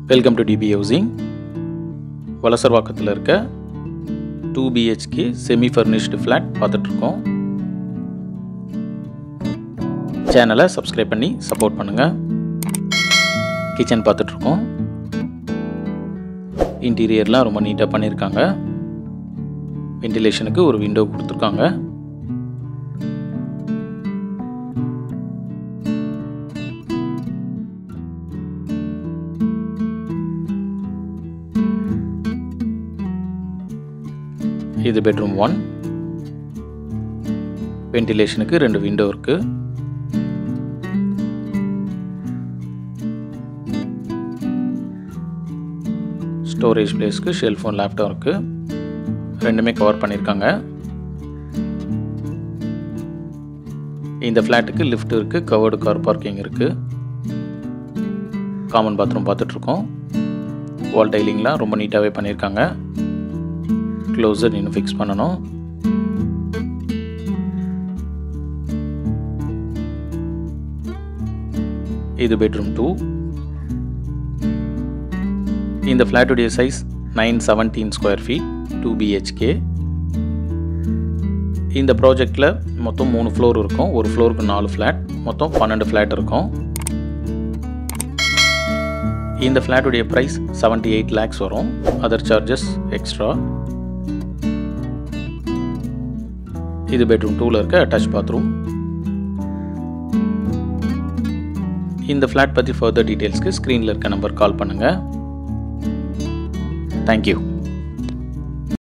welcome to DB housing வலசர்வாக்கத்தில் இருக்க two BHK semi furnished flat பார்த்துட்ருக்கோம் சேனலை சப்ஸ்கிரைப் பண்ணி சப்போர்ட் பண்ணுங்கள் கிச்சன் பார்த்துட்ருக்கோம் இன்டீரியர்லாம் ரொம்ப நீட்டாக பண்ணியிருக்காங்க வென்டிலேஷனுக்கு ஒரு விண்டோ கொடுத்துருக்காங்க இது பெட்ரூம் ஒன் வென்டிலேஷனுக்கு ரெண்டு விண்டோ இருக்கு ஸ்டோரேஜ் பிளேஸ்க்கு ஷெல்ஃபோன் லேப்டாப் இருக்கு ரெண்டுமே கவர் பண்ணியிருக்காங்க இந்த ஃப்ளாட்டுக்கு லிஃப்ட் இருக்கு கவர்டு கார் பார்க்கிங் இருக்கு காமன் பாத்ரூம் பார்த்துட்ருக்கோம் வால் டைலிங்லாம் ரொம்ப நீட்டாகவே பண்ணியிருக்காங்க க்ளோஸர் இன்னும் ஃபிக்ஸ் பண்ணணும் இது பெட்ரூம் டூ இந்த ஃப்ளாட்டுடைய size nine seventeen square feet two BHK இந்த ப்ராஜெக்டில் மொத்தம் மூணு ஃப்ளோர் இருக்கும் ஒரு ஃப்ளோருக்கு நாலு ஃப்ளாட் மொத்தம் பன்னெண்டு ஃப்ளாட் இருக்கும் இந்த ஃப்ளாட்டுடைய ப்ரைஸ் செவன்ட்டி எயிட் லேக்ஸ் வரும் அதர் சார்ஜஸ் எக்ஸ்ட்ரா இது பெட்ரூம் டூவில் இருக்க அட்டாச் பாத்ரூம் இந்த ஃப்ளாட் பற்றி ஃபர்தர் டீட்டெயில்ஸ்க்கு ஸ்க்ரீனில் இருக்க நம்பர் கால் பண்ணுங்கள் தேங்க்யூ